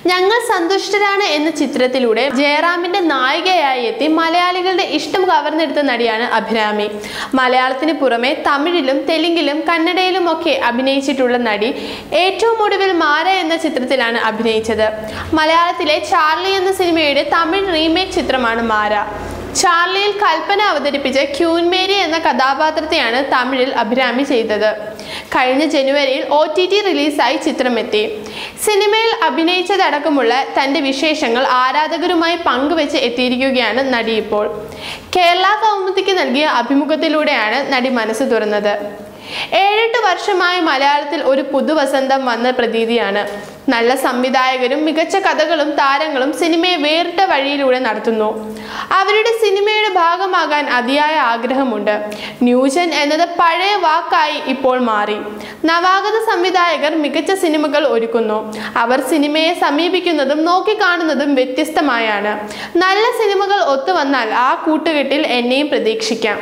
ഞങ്ങൾ സന്തുഷ്ടരാണ് എന്ന ചിത്രത്തിലൂടെ ജയറാമിന്റെ നായികയായി എത്തി മലയാളികളുടെ ഇഷ്ടം കവർന്നെടുത്ത നടിയാണ് അഭിരാമി മലയാളത്തിന് പുറമെ തമിഴിലും തെലുങ്കിലും കന്നഡയിലും ഒക്കെ അഭിനയിച്ചിട്ടുള്ള നടി ഏറ്റവും ഒടുവിൽ മാര എന്ന ചിത്രത്തിലാണ് അഭിനയിച്ചത് മലയാളത്തിലെ ചാർലി എന്ന സിനിമയുടെ തമിഴ് റീമേക്ക് ചിത്രമാണ് മാര ചാർലിയിൽ കൽപ്പന അവതരിപ്പിച്ച ക്യൂൻ മേരി എന്ന കഥാപാത്രത്തെയാണ് തമിഴിൽ അഭിരാമി ചെയ്തത് കഴിഞ്ഞ ജനുവരിയിൽ ഒ ടി ടി റിലീസായി ചിത്രമെത്തി സിനിമയിൽ അഭിനയിച്ചതടക്കമുള്ള തന്റെ വിശേഷങ്ങൾ ആരാധകരുമായി പങ്കുവെച്ച് എത്തിയിരിക്കുകയാണ് നടി ഇപ്പോൾ കേരള കൗമുദിക്ക് നൽകിയ അഭിമുഖത്തിലൂടെയാണ് നടി മനസ്സ് തുറന്നത് ഏഴെട്ട് വർഷമായി മലയാളത്തിൽ ഒരു പുതുവസന്തം വന്ന പ്രതീതിയാണ് നല്ല സംവിധായകരും മികച്ച കഥകളും താരങ്ങളും സിനിമയെ വേറിട്ട വഴിയിലൂടെ നടത്തുന്നു അവരുടെ സിനിമയുടെ ഭാഗമാകാൻ അതിയായ ആഗ്രഹമുണ്ട് ന്യൂജൻ എന്നത് പഴയ വാക്കായി ഇപ്പോൾ മാറി നവാഗത സംവിധായകർ മികച്ച സിനിമകൾ ഒരുക്കുന്നു അവർ സിനിമയെ സമീപിക്കുന്നതും നോക്കിക്കാണുന്നതും വ്യത്യസ്തമായാണ് നല്ല സിനിമകൾ ഒത്തുവന്നാൽ ആ കൂട്ടുകെട്ടിൽ എന്നെയും പ്രതീക്ഷിക്കാം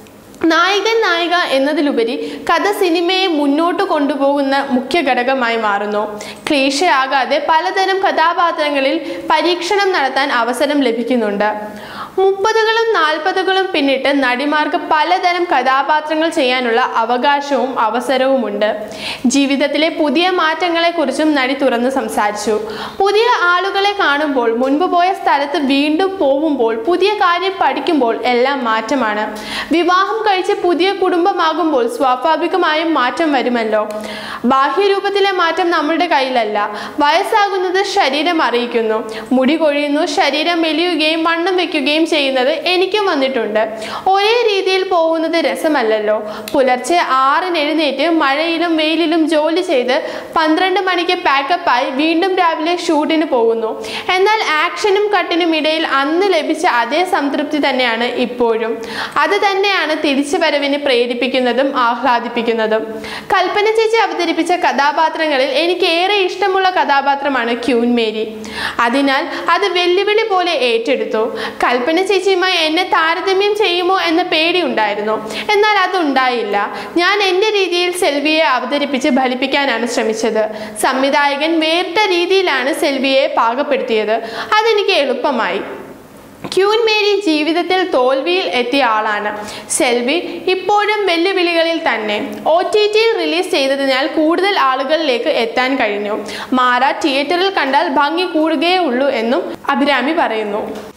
നായകൻ നായിക എന്നതിലുപരി കഥ സിനിമയെ മുന്നോട്ട് കൊണ്ടുപോകുന്ന മുഖ്യ ഘടകമായി മാറുന്നു ക്ലീശയാകാതെ പലതരം കഥാപാത്രങ്ങളിൽ പരീക്ഷണം നടത്താൻ അവസരം ലഭിക്കുന്നുണ്ട് മുപ്പതുകളും നാൽപ്പതുകളും പിന്നിട്ട് നടിമാർക്ക് പലതരം കഥാപാത്രങ്ങൾ ചെയ്യാനുള്ള അവകാശവും അവസരവുമുണ്ട് ജീവിതത്തിലെ പുതിയ മാറ്റങ്ങളെക്കുറിച്ചും നടി തുറന്നു സംസാരിച്ചു പുതിയ ആളുകളെ കാണുമ്പോൾ മുൻപ് പോയ സ്ഥലത്ത് വീണ്ടും പോവുമ്പോൾ പുതിയ കാര്യം പഠിക്കുമ്പോൾ എല്ലാം മാറ്റമാണ് വിവാഹം കഴിച്ച് പുതിയ കുടുംബമാകുമ്പോൾ സ്വാഭാവികമായും മാറ്റം വരുമല്ലോ ബാഹ്യരൂപത്തിലെ മാറ്റം നമ്മളുടെ കയ്യിലല്ല വയസ്സാകുന്നത് ശരീരം അറിയിക്കുന്നു മുടി കൊഴിയുന്നു ശരീരം മെലിയുകയും വണ്ണം വെക്കുകയും ചെയ്യുന്നത് എനിക്കും വന്നിട്ടുണ്ട് ഒരേ രീതിയിൽ പോകുന്നത് രസമല്ലല്ലോ പുലർച്ചെ ആറിന് എഴുന്നേറ്റ് മഴയിലും വെയിലിലും ജോലി ചെയ്ത് പന്ത്രണ്ട് മണിക്ക് പാക്കപ്പായി വീണ്ടും രാവിലെ ഷൂട്ടിന് പോകുന്നു എന്നാൽ ആക്ഷനും കട്ടിനും ഇടയിൽ അന്ന് ലഭിച്ച അതേ സംതൃപ്തി തന്നെയാണ് ഇപ്പോഴും അത് തന്നെയാണ് തിരിച്ചുവരവിന് പ്രേരിപ്പിക്കുന്നതും ആഹ്ലാദിപ്പിക്കുന്നതും കൽപ്പന ചേച്ചി അവതരിപ്പിച്ച കഥാപാത്രങ്ങളിൽ എനിക്ക് ഏറെ ഇഷ്ടമുള്ള കഥാപാത്രമാണ് ക്യൂൻ മേരി അതിനാൽ അത് വെല്ലുവിളി പോലെ ഏറ്റെടുത്തു കൽപ്പന ചേച്ചിയുമായി എന്നെ താരതമ്യം ചെയ്യുമോ എന്ന പേടി ഉണ്ടായിരുന്നു എന്നാൽ അതുണ്ടായില്ല ഞാൻ എൻ്റെ രീതിയിൽ സെൽവിയെ അവതരിപ്പിച്ച് ഫലിപ്പിക്കാനാണ് ശ്രമിച്ചത് സംവിധായകൻ വേറിട്ട രീതിയിലാണ് സെൽവിയെ പാകപ്പെടുത്തിയത് അതെനിക്ക് എളുപ്പമായി ക്യൂൻ മേരി ജീവിതത്തിൽ തോൽവിയിൽ എത്തിയ ആളാണ് സെൽവി ഇപ്പോഴും വെല്ലുവിളികളിൽ തന്നെ ഒ ടി ടിയിൽ റിലീസ് ചെയ്തതിനാൽ കൂടുതൽ ആളുകളിലേക്ക് എത്താൻ കഴിഞ്ഞു മാറ തിയേറ്ററിൽ കണ്ടാൽ ഭംഗി കൂടുകയേ ഉള്ളൂ എന്നും അഭിരാമി പറയുന്നു